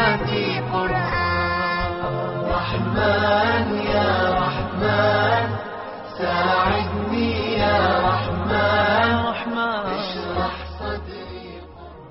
حياتي قرآن رحمن يا رحمن ساعدني يا رحمن رحمن اشرح صدري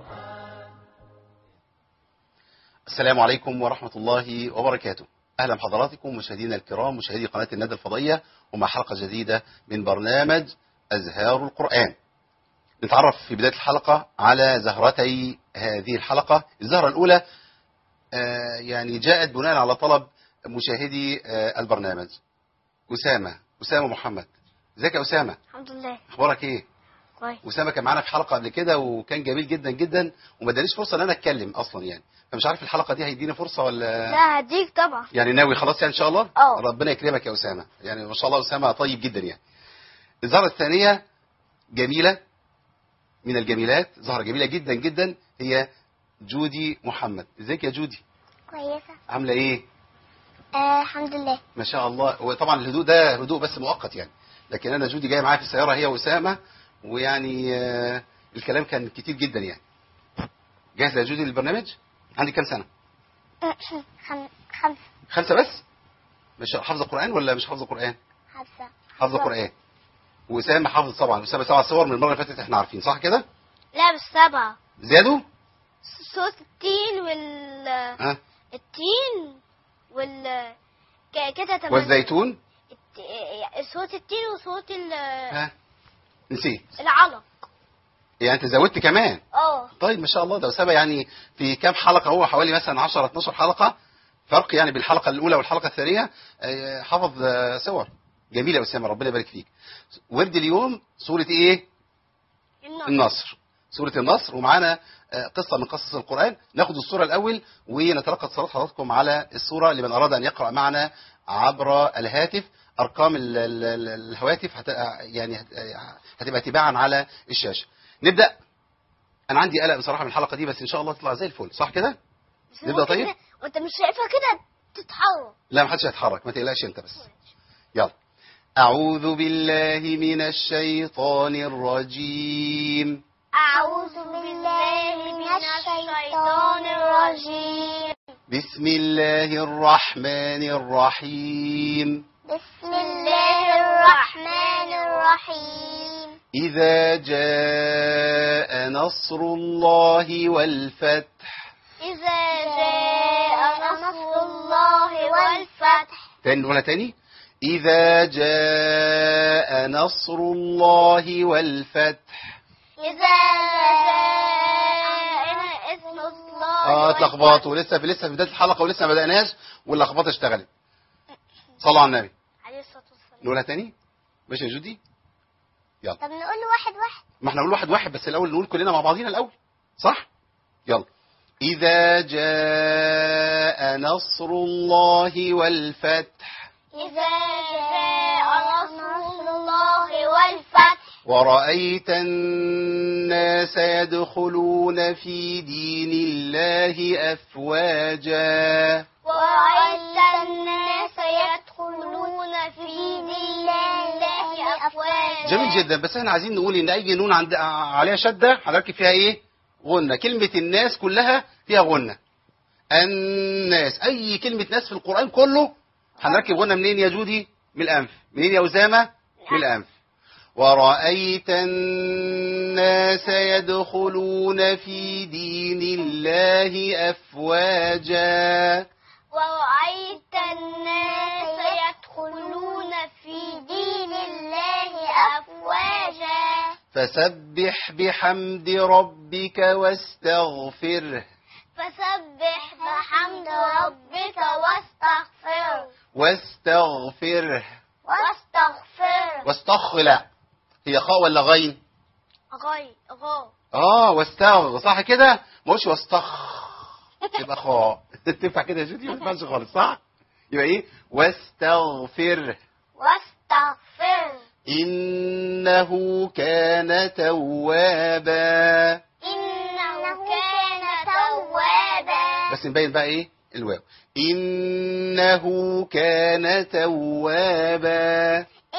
السلام عليكم ورحمة الله وبركاته أهلا بحضراتكم مشاهدينا الكرام مشاهدي قناة الندى الفضية ومع حلقة جديدة من برنامج أزهار القرآن نتعرف في بداية الحلقة على زهرتي هذه الحلقة الزهرة الأولى آه، يعني جاءت بناء على طلب مشاهدي آه، البرنامج أسامة أسامة محمد ازيك يا أسامة الحمد لله أخبارك إيه كويس أسامة كان معانا في حلقة قبل كده وكان جميل جدا جدا وما ادانيش فرصة ان انا اتكلم اصلا يعني فمش عارف الحلقة دي هيديني فرصة ولا لا هديك طبعا يعني ناوي خلاص يعني ان شاء الله اه. ربنا يكرمك يا اسامه يعني ما شاء الله اسامه طيب جدا يعني الزهره الثانيه جميله من الجميلات زهره جميله جدا جدا هي جودي محمد ازيك يا جودي كويسة عامله ايه آه الحمد لله ما شاء الله وطبعا الهدوء ده هدوء بس مؤقت يعني لكن انا جودي جايه معايا في السياره هي واسامه ويعني آه، الكلام كان كتير جدا يعني جاهزه يا جودي للبرنامج عندي كام سنه خم... خمسة خمسه بس مش حافظه قران ولا مش حافظه قران خمسة حافظ قرآن وأسامة حافظ طبعا أسامة سبع صور من المرة اللي فاتت احنا عارفين صح كده؟ لا مش سبعة زيادوا؟ صوت التين وال ها؟ التين وال ك- كده تمام والزيتون؟ الت... صوت التين وصوت ال... ها؟ نسيت العلق يعني أنت زودت كمان اه طيب ما شاء الله ده أسامة يعني في كام حلقة هو حوالي مثلا 10 12 حلقة فرق يعني بالحلقة الأولى والحلقة الثانية آه، حفظ آه، صور جميلة يا أسامة ربنا يبارك فيك ورد اليوم سورة إيه؟ النصر سورة النصر ومعانا آه، قصة من قصص القرآن ناخد الصورة الأول ونتلقى اتصالات حضراتكم على الصورة لمن أراد أن يقرأ معنا عبر الهاتف أرقام ال- ال- ال- الهواتف هت... يعني هت... هتبقى تباعا على الشاشة نبدأ أنا عندي قلق بصراحة من الحلقة دي بس إن شاء الله تطلع زي الفل صح كده؟ بس نبدأ ممكن طيب؟ كده- وانت مش شايفها كده تتحرك لا محدش هيتحرك ما تقلقش أنت بس يلا أعوذ بالله من الشيطان الرجيم أعوذ بالله من الشيطان الرجيم بسم الله الرحمن الرحيم بسم الله الرحمن الرحيم إذا جاء نصر الله والفتح إذا جاء نصر الله والفتح تاني نقولها تاني إذا جاء نصر الله والفتح إذا جاء اسم الله اه اتلخبطوا لسه في لسه في بداية الحلقة ولسه ما بدأناش واللخبطة اشتغلت صلوا على النبي عليه الصلاة والسلام نقولها تاني ماشي يا جودي يلا طب نقول واحد واحد ما احنا نقول واحد واحد بس الأول نقول كلنا مع بعضينا الأول صح يلا إذا جاء نصر الله والفتح إذا جاء نصر الله والفتح ورأيت الناس يدخلون في دين الله أفواجا ورأيت الناس يدخلون في دين الله أفواجا جميل جدا بس احنا عايزين نقول ان اي نون عند عليها شدة هنركب فيها ايه غنة كلمة الناس كلها فيها غنة الناس اي كلمة ناس في القرآن كله هنركب غنة منين يا جودي من الانف منين يا أسامة من الانف ورأيت الناس يدخلون في دين الله أفواجا ورأيت الناس يدخلون في دين الله أفواجا فسبح بحمد ربك واستغفره فسبح بحمد ربك واستغفره واستغفره واستغفره واستغفر لا هي خاء ولا غين غي غا اه واستغ صح كده ما قلتش واستخ تبقى خاء تنفع كده يا جودي ما تنفعش خالص صح يبقى ايه واستغفره واستغفره انه كان توابا إنه كان توابا بس نبين بقى ايه الواو انه كان توابا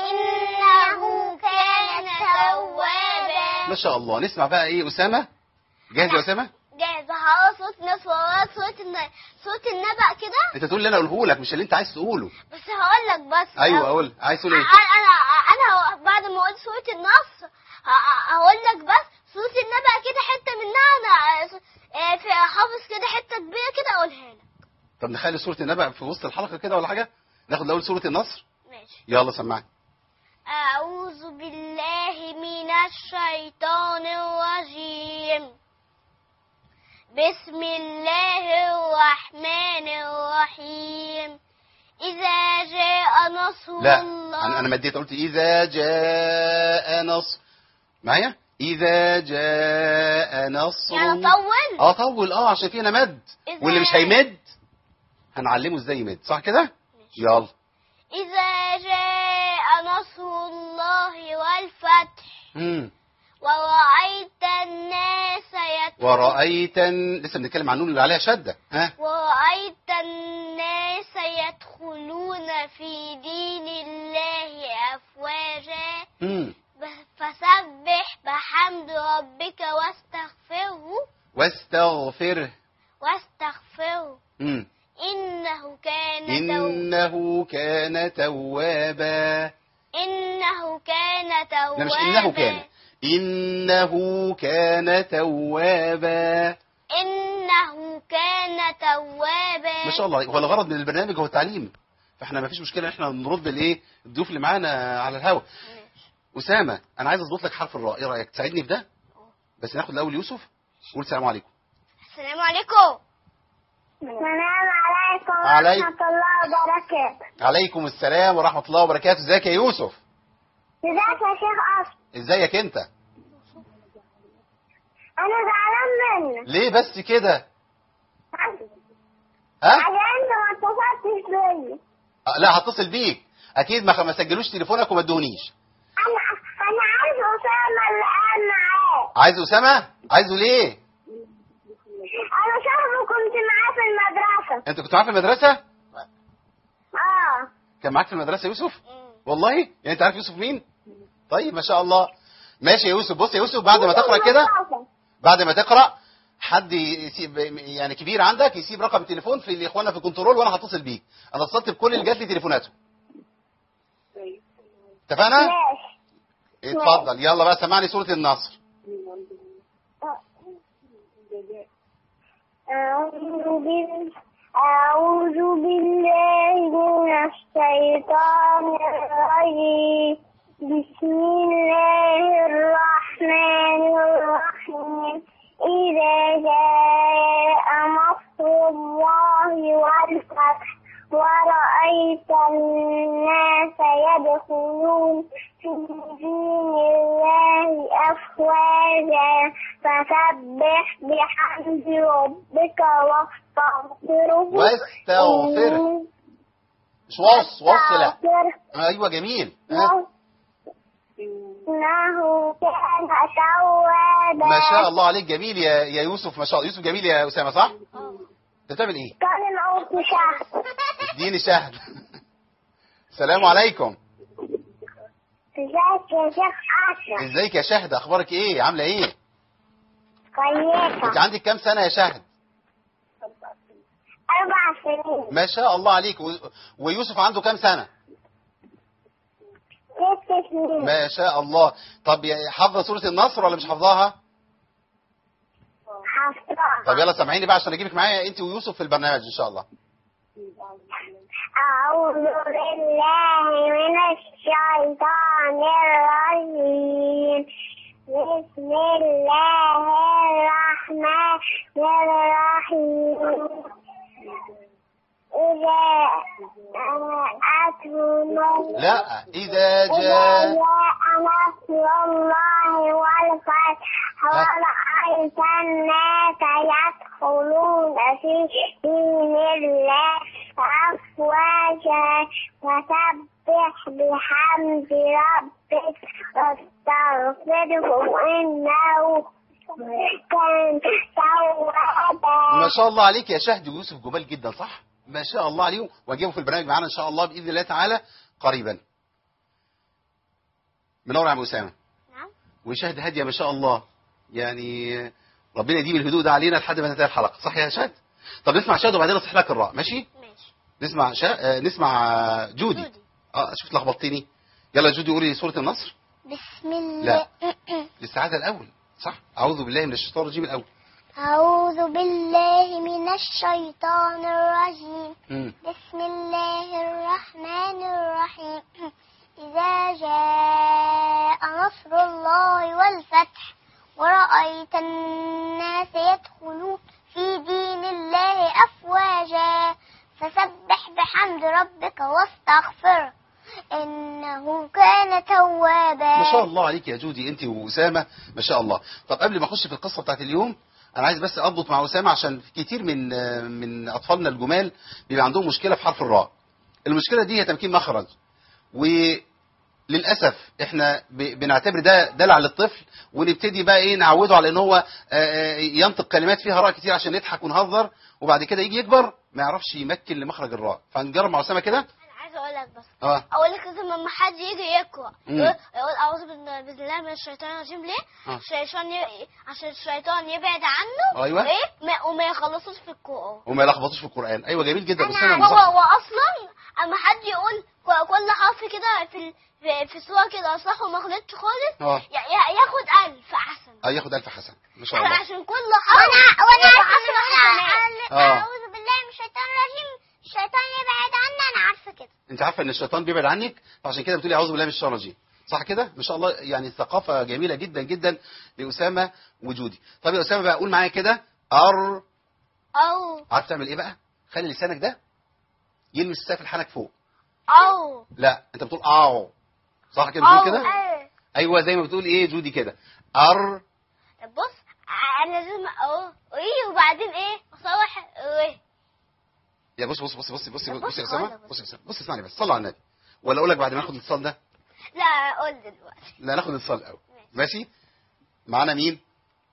إنه كان توابا ما شاء الله نسمع بقى ايه اسامه جاهز يا اسامه جاهز هقرا سورة الناس وراها سورة الن... سورة النبأ كده انت تقول اللي انا اقوله لك مش اللي انت عايز تقوله بس هقول لك بس ايوه اقول عايز تقول انا ايه انا انا بعد ما اقول سورة النصر ه- هقول لك بس سورة النبأ كده حتة منها انا آه، في حافظ كده حتة كبيرة كده اقولها لك طب نخلي سوره النبأ في وسط الحلقه كده ولا حاجه ناخد الاول سوره النصر ماشي يلا سمعني أعوذ بالله من الشيطان الرجيم بسم الله الرحمن الرحيم إذا جاء نصر لا الله انا انا مديت قلت اذا جاء نصر معايا اذا جاء نصر يعني الله. طول اه طول اه عشان فينا مد إذا- واللي مش هيمد هنعلمه ازاي يمد صح كده يلا إذا جاء نصر الله والفتح مم. ورأيت الناس يدخلون ورأيت لسه بنتكلم عن النون اللي عليها شدة ها ورأيت الناس يدخلون في دين الله أفواجا مم. فسبح بحمد ربك واستغفره واستغفره واستغفره مم. إنه كان توابا إنه كان توابا إنه كان توابا لا مش إنه كان إنه كان توابا إنه كان توابا ما شاء الله هو الغرض من البرنامج هو التعليم فاحنا ما فيش مشكلة ان احنا نرد الايه الضيوف اللي معانا على الهوا أسامة أنا عايز أظبط لك حرف الراء إيه رأيك تساعدني في ده بس ناخد الأول يوسف قول السلام عليكم السلام عليكم السلام عليكم عليك- ورحمة الله وبركاته عليكم السلام ورحمة الله وبركاته ازيك يا يوسف ازيك يا شيخ أصل ازيك انت أنا زعلان منك ليه بس كده ها عشان أنت ما اتصلتش بيا آه، لا هتصل بيك اكيد ما ما سجلوش تليفونك وما ادونيش أنا أنا عايز أسامة اللي قاعد معاك عايز اسامه عايزه ليه أنا صاحبه كنت معاه في المدرسة انت كنت معاه في المدرسه آه كان معاك في المدرسه يوسف مم. والله يعني انت عارف يوسف مين طيب ما شاء الله ماشي يا يوسف بص يا يوسف بعد ما تقرا كده بعد ما تقرا حد يسيب يعني كبير عندك يسيب رقم التليفون في اخواننا في الكنترول وانا هتصل بيك انا اتصلت بكل اللي جات لي تليفوناتهم اتفقنا ماشي اتفضل يلا بقى سمعني سوره النصر أعوذ بال- أعوذ بالله من الشيطان الرجيم بسم الله الرحمن الرحيم إذا جاء نصر الله والفتح ورأيت الناس يدخلون في دين الله أفواجا فسبح بحمد ربك واستغفره واستغفره. مش وص وص لا واستغفره ايوه جميل ها إنه كان توابا ما شاء الله عليك جميل يا يا يوسف ما شاء الله يوسف جميل يا اسامه صح اه انت بتعمل ايه كان العود شهر اديني شهد السلام عليكم ازيك يا شيخ أشرف ازيك يا شهد اخبارك ايه عامله ايه انت كويسة عندك كام سنه يا شهد أربع سنين ما شاء الله عليك و... ويوسف عنده كام سنه ست سنين ما شاء الله طب يا- حافظه سوره النصر ولا مش حافظاها حفظها طب يلا سامعيني بقى عشان اجيبك معايا انت ويوسف في البرنامج ان شاء الله أعوذ بالله من الشيطان الرجيم بسم الله الرحمن الرحيم إذا أتوا نصر لا اذا إذا جاء جاء نصر الله والفتح ورأيت الناس يدخلون في دين الله أفواجا فسبح بحمد ربك واستغفره إنه كان توابا ما شاء الله عليك يا شهد ويوسف جمال جدا صح ما شاء الله عليهم واجيبهم في البرنامج معانا ان شاء الله باذن الله تعالى قريبا منور يا ابو اسامه نعم وشهد هاديه ما شاء الله يعني ربنا يديم الهدوء ده علينا لحد ما تنتهي الحلقه صح يا شاد طب نسمع شاد وبعدين اصحح لك الراء ماشي ماشي نسمع شا... آه، نسمع آه، جودي جودي. اه شفت لخبطتني يلا جودي قولي سوره النصر بسم الله الاستعاذه الاول صح اعوذ بالله من الشيطان الرجيم الاول أعوذ بالله من الشيطان الرجيم مم. بسم الله الرحمن الرحيم إذا جاء نصر الله والفتح ورأيت الناس يدخلون في دين الله أفواجا فسبح بحمد ربك واستغفره إنه كان توابا ما شاء الله عليك يا جودي انت واسامه ما شاء الله طب قبل ما اخش في القصه بتاعت اليوم انا عايز بس اضبط مع اسامه عشان كتير من آه، من اطفالنا الجمال بيبقى عندهم مشكله في حرف الراء المشكله دي هي تمكين مخرج وللاسف احنا ب- بنعتبر ده دلع للطفل ونبتدي بقى ايه نعوده على ان هو آه، آه، ينطق كلمات فيها راء كتير عشان نضحك ونهزر وبعد كده يجي يكبر ما يعرفش يمكن لمخرج الراء فنجرب مع اسامه كده أنا عايزة أقول لك بس اه اقول لك لازم لما حد يجي يقرا مم. يقول يقول اعوذ بالله بسم الله من الشيطان الرجيم ليه؟ آه. الشيطان ي... عشان الشيطان يبعد عنه أيوة. ايه ما... وما يخلصوش في القران وما يلخبطوش في القران ايوه جميل جدا انا اسامه هو مصحصح. واصلا اما حد يقول ك- كل حرف كده في ال... في, في سوره كده صح وما غلطش خالص اه ي... ي... ياخد ألف احسن اه ياخد الف حسن ما شاء الله عشان كل حرف وانا وانا عارفه آه. اعوذ بالله من الشيطان الرجيم الشيطان يبعد عنا انا عارفه كده انت عارفه ان الشيطان بيبعد عنك فعشان كده بتقولي اعوذ بالله من الشيطان الرجيم صح كده ما شاء الله يعني ثقافه جميله جدا جدا لاسامه وجودي طب يا اسامه بقى قول معايا كده ار او عارف تعمل ايه بقى خلي لسانك ده يلمس سقف الحنك فوق او لا انت بتقول اعو صح كده بتقول كده أو. ايوه زي ما بتقول ايه جودي كده ار طب بص انا لازم اقول ايه وبعدين ايه اصلح ايه يا بص بص بص بص بص طب بص بص يا اسامه هقولك بص يا اسامه بص اسمعني بس صلوا على النبي ولا اقول لك بعد ما ناخد الاتصال ده لا قول دلوقتي لا ناخد الاتصال الاول ماشي معانا مين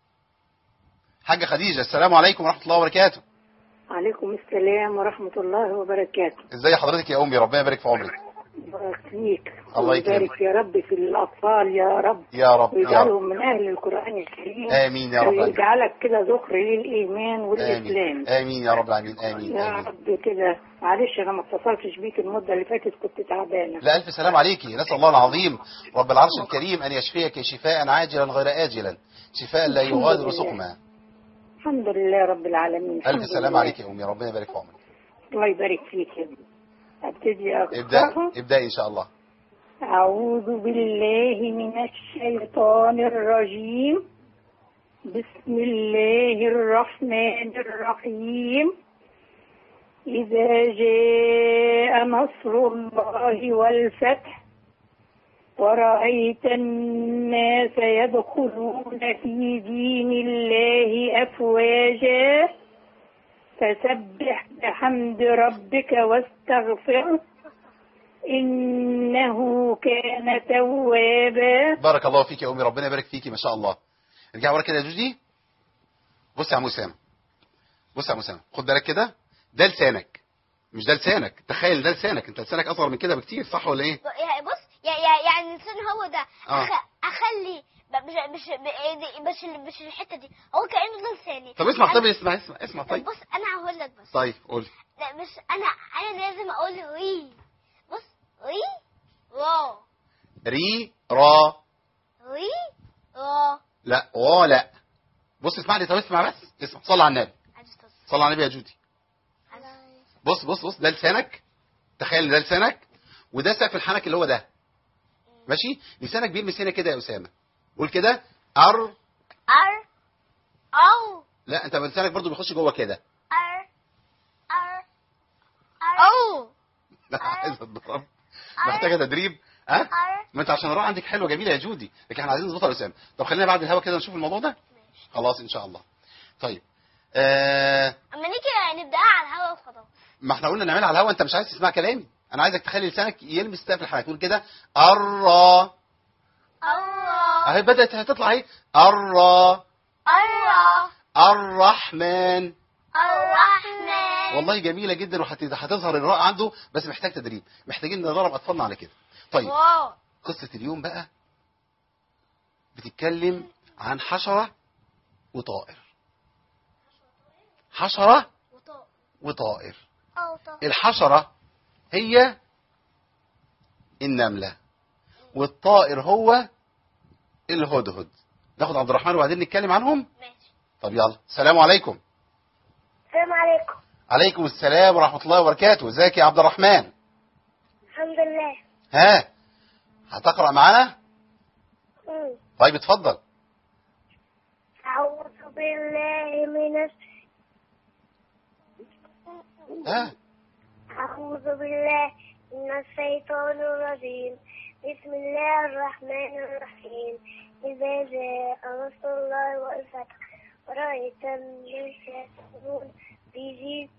حاجه خديجه السلام عليكم ورحمه الله وبركاته عليكم السلام ورحمة الله وبركاته ازاي حضرتك يا امي ربنا يبارك في عمرك بارك فيك الله يكرمك. ويبارك يا رب في الأطفال يا رب يا رب يا رب ويجعلهم من أهل القرآن الكريم امين يا رب العالمين. ويجعلك كده ذكر للإيمان امين والإسلام امين يا رب العالمين امين يا امين رب كده معلش أنا ما اتصلتش بيك المدة اللي فاتت كنت تعبانة لا الف سلام عليكي نسال الله العظيم رب العرش الكريم ان يشفيك شفاء عاجلا غير اجلا شفاء لا الحمد يغادر لله. سقما الحمد لله رب العالمين الحمد الف سلام لله. عليك يا امي ربنا يبارك في عمرك الله يبارك فيك يا ابني ابتدي ابدا أقرأها ابداي ان شاء الله أعوذ بالله من الشيطان الرجيم بسم الله الرحمن الرحيم إذا جاء نصر الله والفتح ورأيت الناس يدخلون في دين الله أفواجا فسبح بحمد ربك واستغفره إنه كان توابا بارك الله فيك يا امي ربنا يبارك فيكي ما شاء الله ارجع ورا كده يا جوجي بص يا عم اسامه بص يا عم اسامه خد بالك كده ده لسانك مش ده لسانك تخيل ده لسانك انت لسانك اصغر من كده بكتير صح ولا ايه يعني بص يا- يا- يعني الانسان هو ده آه. أخ... اخلي ب- مش مش ب- مش مش الحته دي هو كانه ده لساني طب اسمع أنا- طب اسمع اسمع اسمع طب طيب بص انا هقول لك بس طيب قول لا مش انا انا لازم اقول وي بص وي واو ري را وي واو لا وا لا بص اسمعني طب اسمع بس اسمع صلي على النبي عايز تصل صلي على النبي يا جودي بص بص بص ده لسانك تخيل إن ده لسانك وده سقف الحنك اللي هو ده ماشي لسانك بيلمس هنا كده يا اسامه قول كده ار ار او لا انت لسانك برضو بيخش جوه كده ار ار او لا عايز اتضرب محتاجه تدريب ها ار ما انت عشان الراء عندك حلوه جميله يا جودي لكن احنا عايزين نظبطها يا اسامه طب خلينا بعد الهوا كده نشوف الموضوع ده خلاص ان شاء الله طيب آه اما نيجي نبداها على الهوا وخلاص ما احنا قلنا نعملها على الهوا انت مش عايز تسمع كلامي انا عايزك تخلي لسانك يلمس سقف الحنك تقول كده الرا الله اهي بدات هتطلع اهي الرا الله الرحمن الرحمن والله جميله جدا وهتظهر الراء عنده بس محتاج تدريب محتاجين ندرب اطفالنا على كده طيب واو قصه اليوم بقى بتتكلم عن حشره وطائر حشرة وطاء وطائر اه طاء الحشرة هي النملة والطائر هو الهدهد ناخد عبد الرحمن وبعدين نتكلم عنهم ماشي طب يلا السلام عليكم السلام عليكم عليكم السلام ورحمة الله وبركاته ازيك يا عبد الرحمن الحمد لله ها هتقرأ معانا مم. طيب اتفضل أعوذ بالله من الش... ها أعوذ بالله من الشيطان الرجيم بسم الله الرحمن الرحيم إذا جاء نصر الله والفتح ورأيت الناس يدخلون في دين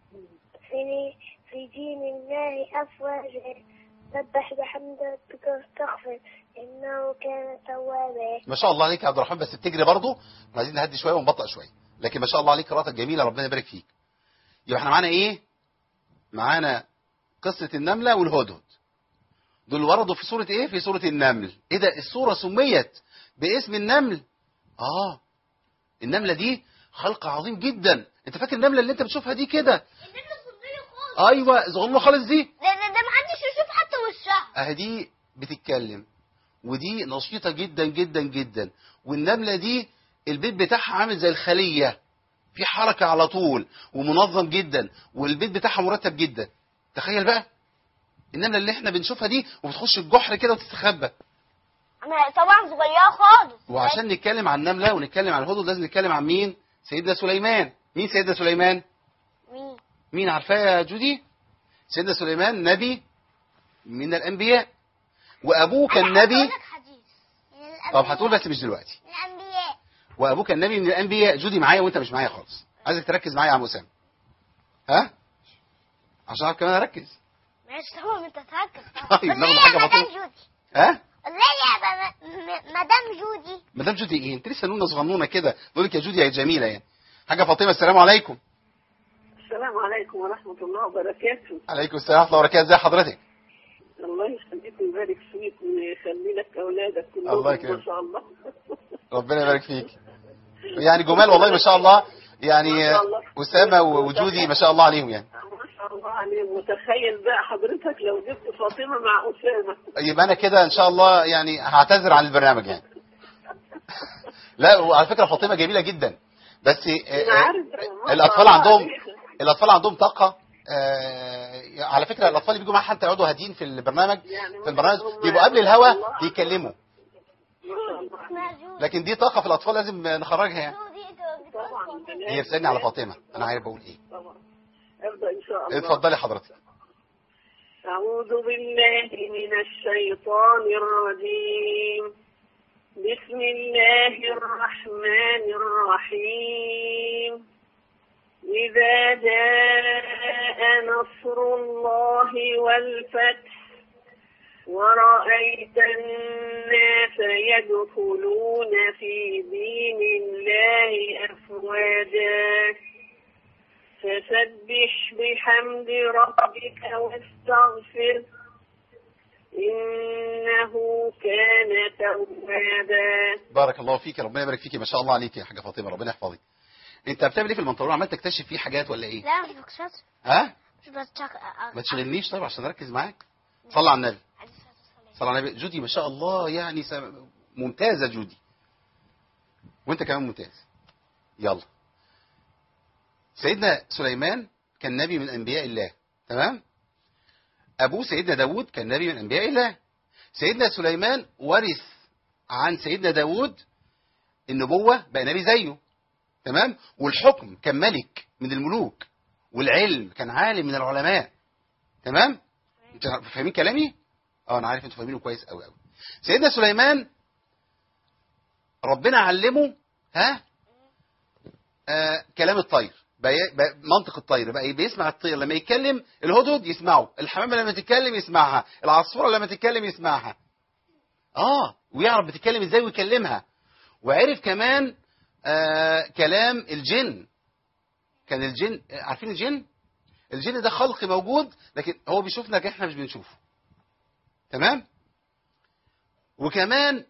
في في دين الله أفواجا سبح بحمد ربك واستغفر إنه كان توابا ما شاء الله عليك يا عبد الرحمن بس بتجري برضه عايزين نهدي شويه ونبطأ شويه لكن ما شاء الله عليك قراءتك جميله ربنا يبارك فيك يبقى احنا معانا ايه معانا قصه النمله والهدهد دول وردوا في سوره ايه في سوره النمل ايه ده السوره سميت باسم النمل اه النمله دي خلق عظيم جدا انت فاكر النمله اللي انت بتشوفها دي كده النملة صغيرة خالص ايوه صغنونه خالص دي ده ده ده محدش يشوف حتى وشها اهي دي بتتكلم ودي نشيطة جدا جدا جدا والنملة دي البيت بتاعها عامل زي الخلية في حركة على طول ومنظم جدا والبيت بتاعها مرتب جدا تخيل بقى النملة اللي احنا بنشوفها دي وبتخش الجحر كده وتستخبى انا طبعا صغيرة خالص وعشان نتكلم عن النملة ونتكلم عن الهدهد لازم نتكلم عن مين سيدنا سليمان مين سيدنا سليمان مين مين عارفاه يا جودي سيدنا سليمان نبي من الأنبياء وأبوه كان نبي هقول لك حديث من طب هتقول بس مش دلوقتي من الانبياء وابوك كان نبي من الانبياء جودي معايا وانت مش معايا خالص عايزك تركز معايا يا عم اسامه ها عشان اعرف كمان اركز ماشي طبعا انت تركز طيب، ناخد حاجة مدام بطيئة. جودي ها قول لي يا ب- م- مدام جودي مدام جودي ايه انت لسه نونه صغنونه كده بقول لك يا جودي يا جميله يعني حاجه فاطمه السلام عليكم السلام عليكم ورحمة الله وبركاته عليكم السلام ورحمه الله وبركاته ازي حضرتك الله يخليك ويبارك فيك ويخلي لك أولادك كلهم الله يكرمك. ما شاء الله ربنا يبارك فيك يعني جمال والله ما شاء الله يعني ما شاء الله. اسامه وجودي ما شاء الله عليهم يعني ما شاء الله عليك متخيل بقى حضرتك لو جبت فاطمة مع أسامة يبقى انا كده ان شاء الله يعني هعتذر عن البرنامج يعني لا وعلى فكره فاطمه جميله جدا بس آه، أنا آه، عارف ما شاء الاطفال الله عندهم عليك. الاطفال عندهم طاقه آه، على فكره الاطفال اللي بيجوا معايا حتى يقعدوا هاديين في البرنامج يعني في البرنامج هم- بيبقوا قبل ما شاء الهوا الله. بيتكلموا ما شاء الله اسمها جودي لكن دي طاقه في الاطفال لازم نخرجها يعني جودي انت طبعا هي بتسالني على فاطمه انا عارف بقول ايه طبعا ابدأ إن شاء الله اتفضلي حضرتك أعوذ بالله من الشيطان الرجيم بسم الله الرحمن الرحيم إذا جاء نصر الله والفتح ورأيت الناس يدخلون في دين الله أفواجا فسبح بحمد ربك واستغفر إنه كان توابا بارك الله فيك ربنا يبارك فيكي ما شاء الله عليك يا حاجه فاطمه ربنا يحفظك انت بتعمل ايه في المنطقه عمال تكتشف فيه حاجات ولا ايه لا مش بكشف ها مش بتشك ما تشغلنيش طيب عشان اركز معاك صلى على النبي صلى على النبي جودي ما شاء الله يعني سم... ممتازه جودي وانت كمان ممتاز يلا سيدنا سليمان كان نبي من انبياء الله تمام ابوه سيدنا داود كان نبي من انبياء الله سيدنا سليمان ورث عن سيدنا داود النبوة بقى نبي زيه تمام والحكم كان ملك من الملوك والعلم كان عالم من العلماء تمام انتوا فاهمين كلامي اه انا عارف انتوا فاهمينه كويس قوي قوي سيدنا سليمان ربنا علمه ها آه كلام الطير بقى بقى منطق الطير بقى بيسمع الطير لما يتكلم الهدهد يسمعه الحمامه لما تتكلم يسمعها العصفوره لما تتكلم يسمعها اه ويعرف بتتكلم ازاي ويكلمها وعرف كمان آه كلام الجن كان الجن عارفين الجن الجن ده خلق موجود لكن هو بيشوفنا لكن احنا مش بنشوفه تمام وكمان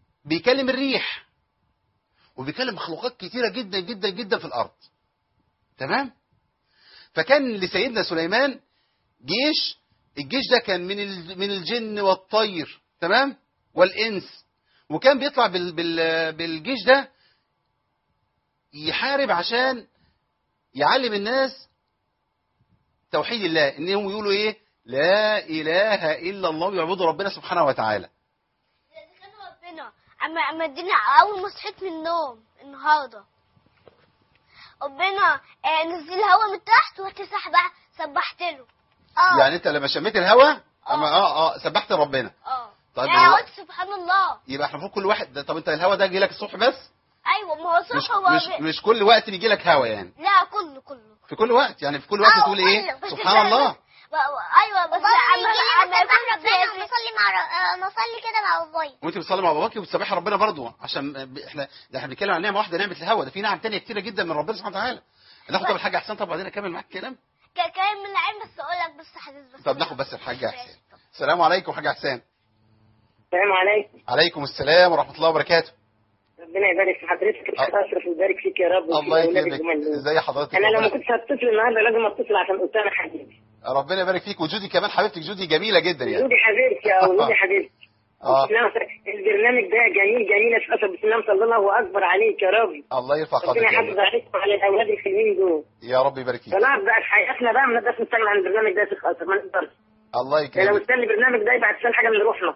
بيكلم الريح وبيكلم مخلوقات كتيرة جدا جدا جدا في الأرض تمام فكان لسيدنا سليمان جيش الجيش ده كان من ال- من الجن والطير تمام والانس وكان بيطلع بال بال بالجيش ده يحارب عشان يعلم الناس توحيد الله انهم يقولوا ايه لا اله الا الله ويعبدوا ربنا سبحانه وتعالى كان ربنا اما اما ادينا اول ما صحيت من النوم النهارده ربنا آه، نزل الهوا من تحت ورحت سبح سبحت له اه يعني انت لما شميت الهوا اما اه اه سبحت ربنا اه طيب يعني هو- قلت سبحان الله يبقى احنا المفروض كل واحد ده طب انت الهوا ده جه لك الصبح بس ايوه ما هو مش صبح هو مش, بي- مش كل وقت بيجي لك هوا يعني لا كله كله في كل وقت يعني في كل وقت آه، تقول ايه كله. بس سبحان بس- الله ب- ايوه بس وبابا يجي اما لي اما بسبح يكون ربنا في- ونصلي مع ر- آه، نصلي كده مع بابايا وانت بتصلي مع باباكي وبتسبحي ربنا برضه عشان ب- احنا ده احنا بنتكلم عن نعمه واحده نعمه الهوا ده في نعم تانية كتيره جدا من ربنا سبحانه وتعالى ناخد طب الحاجه احسن طب وبعدين اكمل معاك الكلام ك- كلام من العين بس اقول لك بس حديث بس طب ناخد بس الحاجه احسان السلام عليكم حاجه احسان السلام عليكم عليكم السلام ورحمه الله وبركاته ربنا يبارك في حضرتك الشيخ أه. اشرف ويبارك فيك يا رب وفي الله أولادك يكرمك الجمال دول. ازي حضرتك انا لو ما ربنا- كنتش هتصل النهارده لازم اتصل عشان اسامه حبيبي ربنا يبارك فيك وجودي كمان حبيبتك جودي جميله جدا يعني ودي حبيبتي يا ولودي حبيبتي اه لا، البرنامج ده جميل جميل يا شيخ اشرف بسم الله صلى الله اكبر عليك يا رب الله يرفع ربنا قدرك يا يحافظ رب. عليك وعلى الاولاد الحلوين دول يا رب يبارك فيك خلاص بقى في حياتنا بقى ما نقدرش نستغنى عن البرنامج ده يا شيخ اشرف ما نقدرش الله ده لو يكرمك استنى البرنامج ده يبقى عشان حاجه من روحنا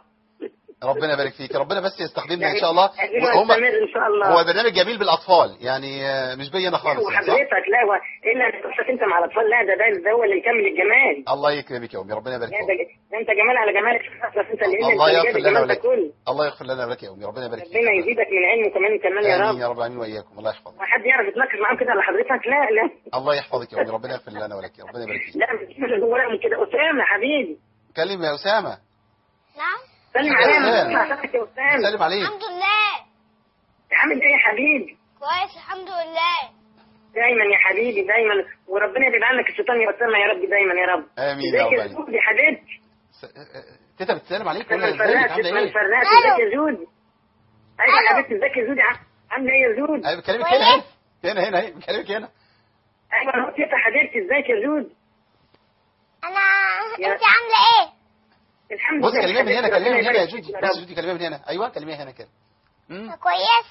ربنا يبارك فيك ربنا بس يستخدمنا ان يعني شاء الله عايزين وهم نستمر ان شاء الله هو برنامج جميل بالاطفال يعني آه، مش بينا خالص يعني صح وحضرتك لا هو الا تقصد انت مع الاطفال لا ده ده ده هو اللي مكمل الجمال الله يكرمك يا امي ربنا يبارك لا فيك ده ده انت جمال على جمالك بس انت اللي الله انت اللي يغفر جايب لنا الجمال ده ولك كله الله يغفر لنا ولك يا امي ربنا يبارك فيك ربنا يزيدك من علمه كمان كمان يا امين رب يا رب العالمين واياكم الله يحفظك ما حد يعرف يتناقش معاهم كده على حضرتك لا لا الله يحفظك يا امي ربنا يغفر لنا ولك ربنا يبارك فيك لا مش هو لا من كده اسامه حبيبي كلم يا اسامه نعم سلم يا عليا أسامة. ما اسمع يا اسامه سلم عليك الحمد لله عامل ايه يا حبيبي كويس الحمد لله دايما يا حبيبي دايما وربنا يبعد عنك الشيطان يا اسامه يا رب دايما يا رب آمين يا ازيك رب. يا جودي حبيبتي س- آه، تيتا بتسلم عليك ما ولا ازيك نفرقش عامله ما ايه نفرقش ألو. ازيك يا جودي ايوه ألو. يا حبيبتي ازيك يا جودي عامله ايه يا جودي ايوه بكلمك هنا هنا هنا هنا هنا بكلمك هنا ايوه انا يا حبيبتي ازيك يا جودي انا يا- انت عامله ايه الحمد بص لله كلميها من هنا ربنا كلميها من هنا يا يبارك جودي فيك بص رب. يا جودي كلميها من هنا ايوه كلميها هنا كده مم. كويس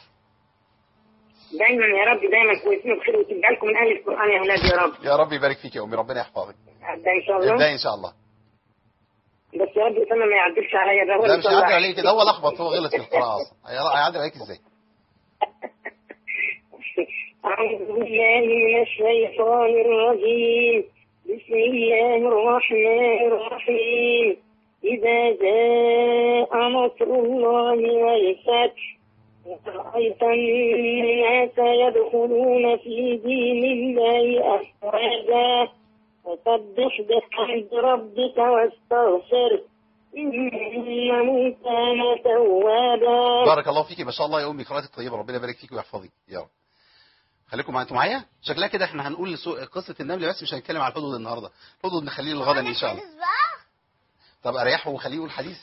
دايما يا رب دايما كويسين وبخير وتبقى لكم من اهل القران يا اولاد يا رب يا رب يبارك فيك يا امي ربنا يحفظك ده ان شاء الله ابداي ان شاء الله بس يا رب اسامه ما يعدلش عليا ده هو لا اللي مش طلع. هيعدي عليك كده هو لخبط هو غلط في القراءه اصلا هي- هيعدي عليك ازاي أعوذ بالله من الشيطان الرجيم بسم الله الرحمن الرحيم إذا جاء نصر الله والفتح ورأيت الناس يدخلون في دين الله أفواجا فسبح بحمد ربك واستغفر إنه كان توابا بارك الله فيكي ما شاء الله يا امي قراءتك طيبه ربنا يبارك فيك ويحفظك يا رب خليكم معايا انتوا معايا شكلها كده احنا هنقول سو- قصه النمل بس مش هنتكلم على الحدود النهارده الحدود نخليه لغدا ان شاء الله حديث بقى طب اريحه وخليه يقول حديث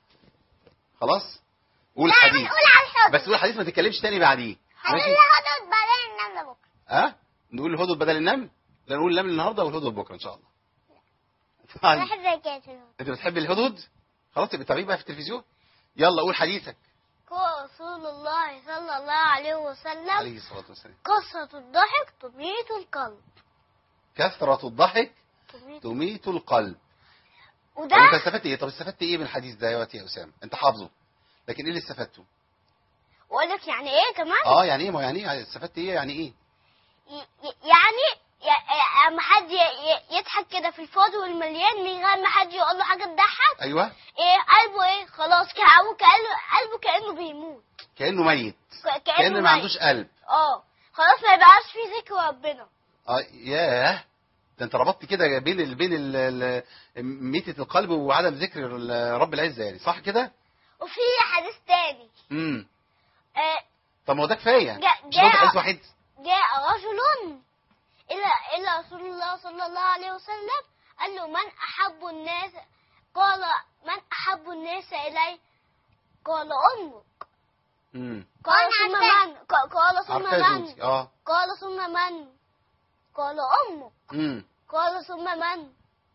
خلاص قول لا حديث هنقول على الحدود بس قول حديث ما تتكلمش تاني بعديه هنقول ماشي الحدود بعدين ننام بكره ها نقول الهدود بدل النمل لا نقول النمل النهارده والهدود بكره ان شاء الله طيب. بحب الكاتب انت بتحب الهدود خلاص تبقى تابعيه بقى في التلفزيون يلا قول حديثك قال رسول الله صلى الله عليه وسلم عليه الصلاه والسلام كثرة الضحك تميت القلب كثره الضحك تميت تميت القلب طب انت وده استفدت ايه طب استفدت ايه من الحديث ده يا يا اسامه انت حافظه لكن ايه اللي استفدته واقول لك يعني ايه كمان اه يعني ايه ما يعني ايه استفدت ايه يعني ايه ي- ي- يعني ي- اما حد ي- ي- يضحك كده في الفاضي والمليان من غير ما حد يقول له حاجه تضحك ايوه ايه قلبه ايه خلاص كأنه كأنه قلبه كأنه بيموت كانه ميت ك- كأنه كانه ما ميت. عندوش قلب اه خلاص ما يبقاش فيه ذكر ربنا اه ياه ده انت ربطت كده بين ال... بين ال... ال... ميتة القلب وعدم ذكر ال- رب العزة يعني صح كده؟ وفي حديث تاني امم آه طب ما هو ده كفايه جاء- مش ده جاء- حديث واحد جاء رجل إلى إلى رسول الله صلى الله عليه وسلم قال له من أحب الناس قال من أحب الناس إلي قال أمك امم قال وأنا ثم عارفاه. من ق- قال ثم عارفه يا من زوجي اه قال ثم من قال أمك امم قال ثم من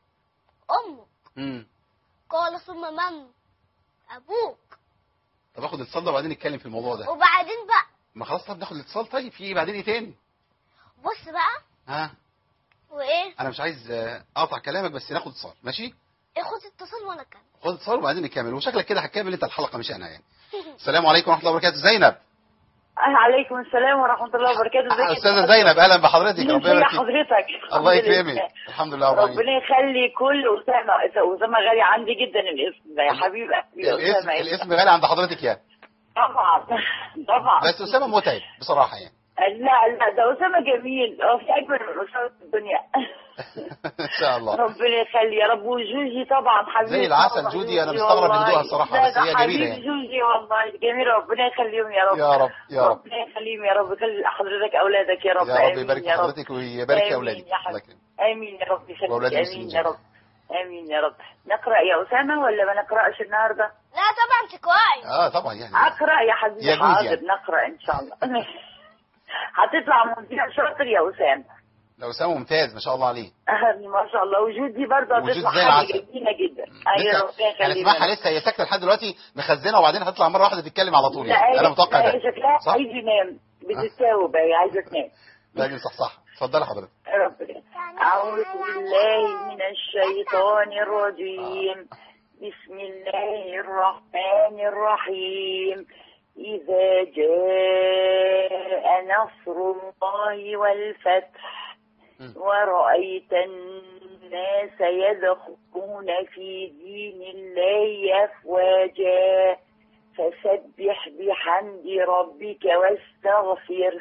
أمك امم قال ثم من أبوك طب اخد الاتصال ده وبعدين نتكلم في الموضوع ده وبعدين بقى ما خلاص طب ناخد الاتصال طيب في ايه بعدين ايه تاني بص بقى ها وإيه انا مش عايز آه، اقطع كلامك بس ناخد اتصال ماشي اخد اتصال وأنا كان خد اتصال وبعدين نكمل وشكلك كده هتكمل انت الحلقه مش انا يعني السلام عليكم ورحمه الله وبركاته زينب عليكم السلام ورحمة الله وبركاته ازيك يا استاذه أستاذ؟ زينب اهلا بحضرتك ازي ربنا يبارك فيك. حضرتك الله الحمد لله. يكرمك الحمد لله رب العالمين ربنا يخلي كل أسامة أسامة غالي عندي جدا الاسم ده يا حبيب قلبي يا الاسم أسامة الاسم غالي عند حضرتك يعني طبعا طبعا بس اسامه متعب بصراحه يعني لا لا ده أسامة جميل هو في أجمل من أسامة في الدنيا ان شاء الله ربنا يخلي يا رب وجوجي طبعا حبيبي زي العسل طبعاً جودي، أنا جوجي مستغرب من والله. ذوقها بصراحة، لا، بس ده هي جميلة حبيبي يعني. جوجي والله جميل ربنا يخليهم يا رب يا رب يا رب ربنا يخليهم يا رب يخلي حضرتك أولادك يا رب يا رب آمين يبارك في يا رب. حضرتك ويبارك في آمين اولادك يا الله حبيبي. يكرمك امين يا رب يخليك وأولاد امين المسلمين يا رب امين يا رب نقرا يا اسامه ولا ما نقراش النهارده لا طبعا انت كويس اه طبعا يعني اقرا يا حبيبي يجوز حاضر يعني. نقرا ان شاء الله هتطلع مذيع شاطر يا اسامه لو اسامه ممتاز ما شاء الله عليه أهلا ما شاء الله وجودي برضه وجود هتطلع زي حاجه العسل. جميله جدا ايوه ربنا لسه انا يخليك اسمعها لسه هي ساكته لحد دلوقتي مخزنه وبعدين هتطلع مره واحده تتكلم على طول لا يعني انا هي- متوقع لا، ده هي شكلها صح؟ عايزه ينام بتتساوب هي عايزه تنام لا دي صح صح اتفضلي حضرتك ربنا أعوذ بالله من الشيطان الرجيم بسم الله الرحمن الرحيم إذا جاء نصر الله والفتح مم. ورأيت الناس يدخلون في دين الله أفواجا فسبح بحمد ربك واستغفره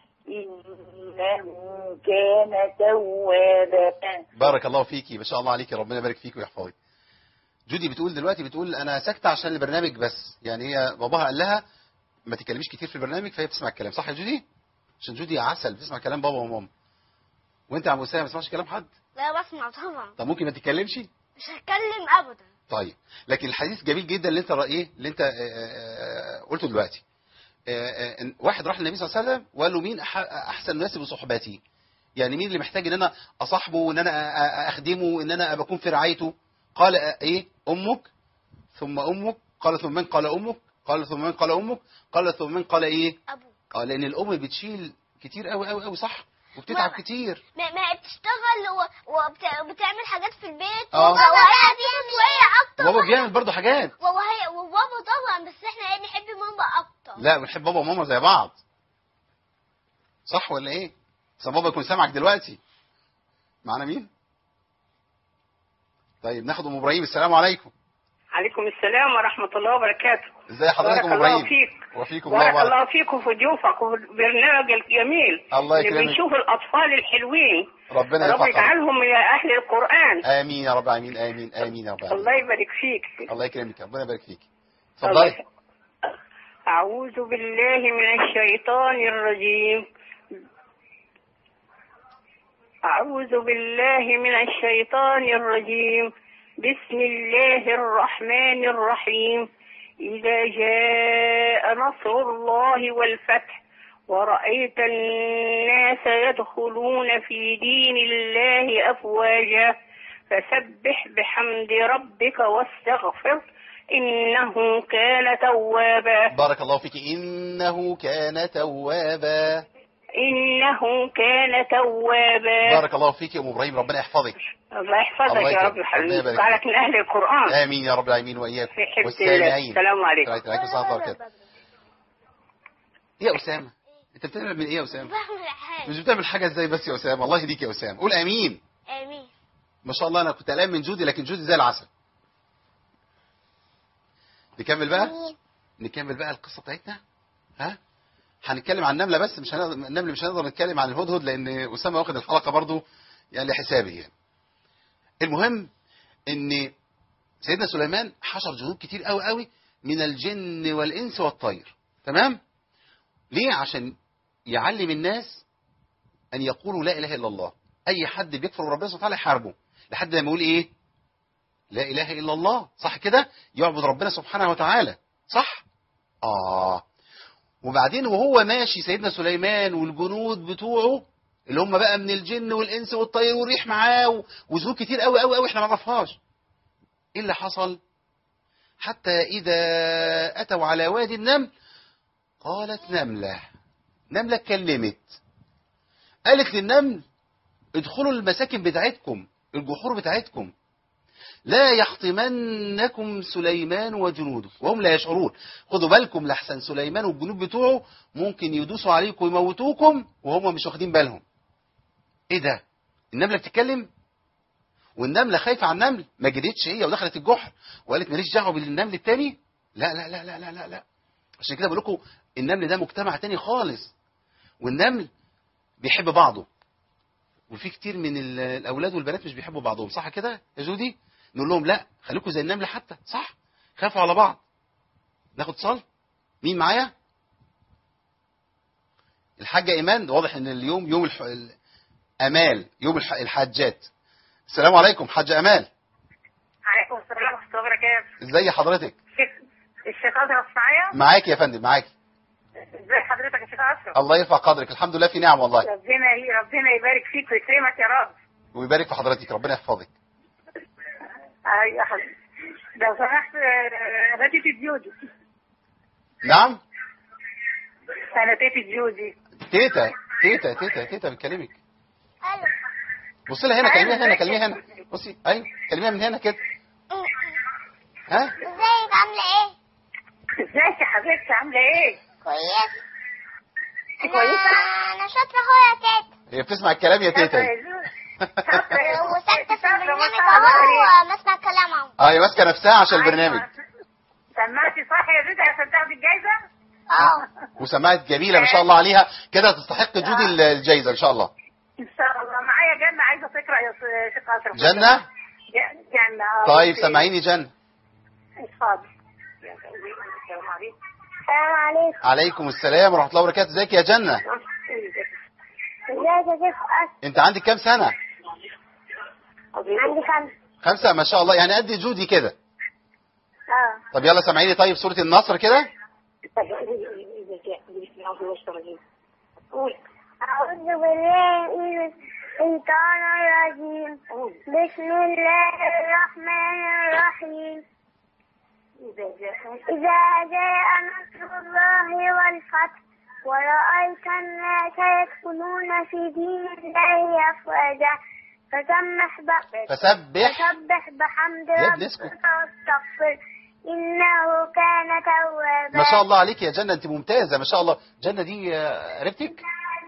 إنه كان توابا بارك الله فيكي ما شاء الله عليكي ربنا يبارك فيكي ويحفظك جودي بتقول دلوقتي بتقول انا ساكته عشان البرنامج بس يعني هي باباها قال لها ما تتكلميش كتير في البرنامج فهي بتسمع الكلام صح يا جودي عشان جودي عسل بتسمع كلام بابا وماما وانت يا عم اسامه ما بتسمعش كلام حد لا بسمع طبعا طب ممكن ما تتكلمش مش هتكلم ابدا طيب لكن الحديث جميل جدا اللي انت رأ- ايه اللي انت آه، آه، آه، قلته دلوقتي آه، آه، إن واحد راح للنبي صلى الله عليه وسلم وقال له مين أح- احسن الناس بصحبتي يعني مين اللي محتاج ان انا اصاحبه وان انا أ- أ- اخدمه ان انا بكون في رعايته قال آه، ايه امك ثم امك قال ثم من قال امك قال ثم من قال امك قال ثم من قال ايه ابوك اه لان الام بتشيل كتير قوي قوي قوي صح وبتتعب ما- كتير ما, ما هي بتشتغل وبتعمل حاجات في البيت آه. وهي بتموت وهي اكتر وبابا بيعمل برضه حاجات وهي وبابا طبعا بس احنا ايه بنحب ماما اكتر لا بنحب بابا وماما زي بعض صح ولا ايه بس بابا يكون سامعك دلوقتي معانا مين طيب ناخد ام ابراهيم السلام عليكم عليكم السلام ورحمة الله وبركاته ازي حضرتك بارك ام الله ابراهيم فيك وفيكم الله بارك وبارك الله فيك وفي ضيوفك وفي البرنامج الجميل الله اللي يكرمك. بنشوف الأطفال الحلوين ربنا رب يوفقك يجعلهم يا أهل القرآن امين يا رب العالمين امين امين يا رب العالمين الله يبارك فيك الله يكرمك ربنا يبارك فيك الله اتفضلي أعوذ بالله من الشيطان الرجيم أعوذ بالله من الشيطان الرجيم بسم الله الرحمن الرحيم إذا جاء نصر الله والفتح ورأيت الناس يدخلون في دين الله أفواجا فسبح بحمد ربك واستغفر إنه كان توابا بارك الله فيك انه كان توابا إنه كان توابا بارك الله فيك يا ام ابراهيم ربنا يحفظك الله يحفظك الله يا يكرمك. رب ربنا حبيبي يبارك وجعلك من أهل القرآن امين يا رب العالمين واياكم في حفظ الله والسامعين السلام عليكم عليكم السلام ورحمه الله وبركاته ايه يا اسامه انت بتعمل من ايه يا اسامه بعمل حاجه مش بتعمل حاجه ازاي بس يا اسامه الله يهديك يا اسامه قول امين امين ما شاء الله انا كنت قلقان من جودي لكن جودي زي العسل نكمل بقى نكمل بقى القصه بتاعتنا ها هنتكلم عن النمله بس مش هنقدر النمل مش هنقدر نتكلم عن الهدهد لان اسامه واخد الحلقه برضو يعني لحسابه يعني المهم ان سيدنا سليمان حشر جنود كتير قوي قوي من الجن والانس والطير تمام ليه عشان يعلم الناس ان يقولوا لا اله الا الله اي حد بيكفر بربنا سبحانه وتعالى يحاربه لحد ما يقول ايه لا اله الا الله صح كده يعبد ربنا سبحانه وتعالى صح اه وبعدين وهو ماشي سيدنا سليمان والجنود بتوعه اللي هم بقى من الجن والانس والطير والريح معاه و- وزهور كتير قوي قوي قوي احنا ما نعرفهاش ايه اللي حصل حتى اذا اتوا على وادي النمل قالت نمله نمله اتكلمت قالت للنمل ادخلوا المساكن بتاعتكم الجحور بتاعتكم لا يحطمنكم سليمان وجنوده وهم لا يشعرون خدوا بالكم لحسن سليمان والجنود بتوعه ممكن يدوسوا عليكم ويموتوكم وهم مش واخدين بالهم ايه ده النمله بتتكلم والنمله خايفه على النمل ما جريتش هي ودخلت الجحر وقالت ماليش دعوه بالنمل التاني لا لا لا لا لا لا, لا. عشان كده بقول لكم النمل ده مجتمع تاني خالص والنمل بيحب بعضه وفي كتير من ال- الاولاد والبنات مش بيحبوا بعضهم صح كده يا جودي نقول لهم لا خليكم زي النمله حتى صح خافوا على بعض ناخد اتصال مين معايا الحاجه ايمان واضح ان اليوم يوم الح... ال- امال يوم الح... الحاجات السلام عليكم حاجه امال عليكم السلام ورحمة الله وبركاته ازي حضرتك الشيخ الشيخ أشرف معايا معاك يا فندم معاك ازي حضرتك يا شيخ أشرف الله يرفع قدرك الحمد لله في نعم والله ربنا ربنا يبارك فيك ويكرمك يا رب ويبارك في حضرتك ربنا يحفظك أيوة يا حبيبي لو سمحت آه، أنا تيتي جوزي نعم أنا تيتي جوزي تيتا تيتا تيتا تيتا بتكلمك الو بصي لها هنا كلميها هنا كلميها هنا بصي ايوه كلميها من هنا كده ها ازيك عامله ايه ازيك يا حبيبتي عاملة إيه؟ كويس كويسة؟ انا انا شاطره اهو يا تيتا هي بتسمع الكلام يا تيتا وساكته في البرنامج اهو وبسمع الكلام اهو اه هي ماسكه نفسها عشان البرنامج سمعتي صح يا زيزة عشان تاخدي الجايزة؟ اه وسماعت جميله ما شاء الله عليها كده تستحق جودي ال- الجايزه ان شاء الله إن شاء الله معايا جنة عايزة تقرأ يا شيخ أشرف جنه ج- جنة آه، طيب بصي. سمعيني جنه اتفضل السلام عليكم السلام عليكم عليكم السلام ورحمه الله وبركاته ازيك يا جنه ازيك يا شيخ أشرف انت عندك كام سنه عندي خمسة خمسه ما شاء الله يعني قد جودي كده اه طب يلا سمعيني طيب سوره النصر كده قول أعوذ بالله من الشيطان الرجيم بسم الله الرحمن الرحيم إذا جاء نصر الله والفتح ورأيت الناس يدخلون في دين الله أفواجا فسبح ب- فسبح فسبح بحمد يا ابني ربك اسكت. واستغفر إنه كان توابا ما شاء الله عليك يا جنه انت ممتازه ما شاء الله جنه دي آه، قريبتك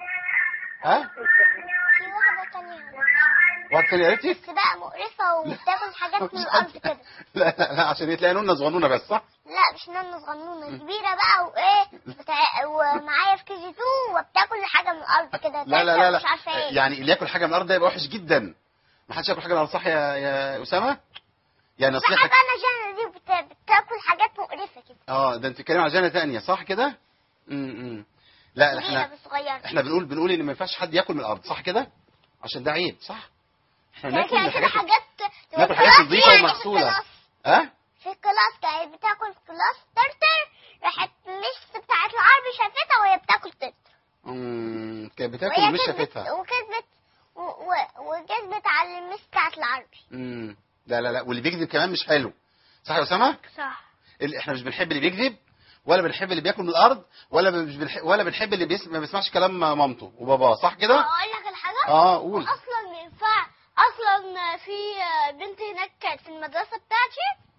ها في واحده تانية واحد تاني قريبتك بس بقى مقرفه وبتاكل حاجات من الارض كده لا لا لا عشان تلاقي نونه صغنونه بس صح لا مش نانا صغنونه كبيره بقى وايه بتاع ومعايا في كي جي 2 وبتاكل حاجه من الارض كده لا لا لا مش عارفه لا ايه يعني اللي ياكل حاجه من الارض ده يبقى وحش جدا ما حدش ياكل حاجه من الارض صح يا يا اسامه يعني بحب نصيحه انا جانا دي بت- بتاكل حاجات مقرفه كده اه ده انت بتتكلم على جنه ثانيه صح كده امم لا كبيره احنا بس صغيره احنا بنقول بنقول ان ما ينفعش حد ياكل من الارض صح كده عشان ده عيب صح احنا كانت بناكل من كده حاجات حاجات ناكل حاجات كلاس نظيفه يعني في ومغسوله الكلاس. ها في الكلاس كانت بتاكل كلاس ترتر راحت مش بتاعت العربي شافتها وهي بتاكل ترتر امم كانت بتاكل وهي ومش كانت بت- شافتها وكانت و- و- وكانت بتعلم مش بتاعت العربي امم لا لا لا واللي بيكذب كمان مش حلو صح يا اسامه صح اللي احنا مش بنحب اللي بيكذب ولا بنحب اللي بياكل من الارض ولا مش بنحب ولا بنحب اللي بيسمع ما بيسمعش كلام مامته وباباه صح كده اقول لك الحاجه اه قول اصلا ما ينفع اصلا في بنت هناك كانت في المدرسه بتاعتي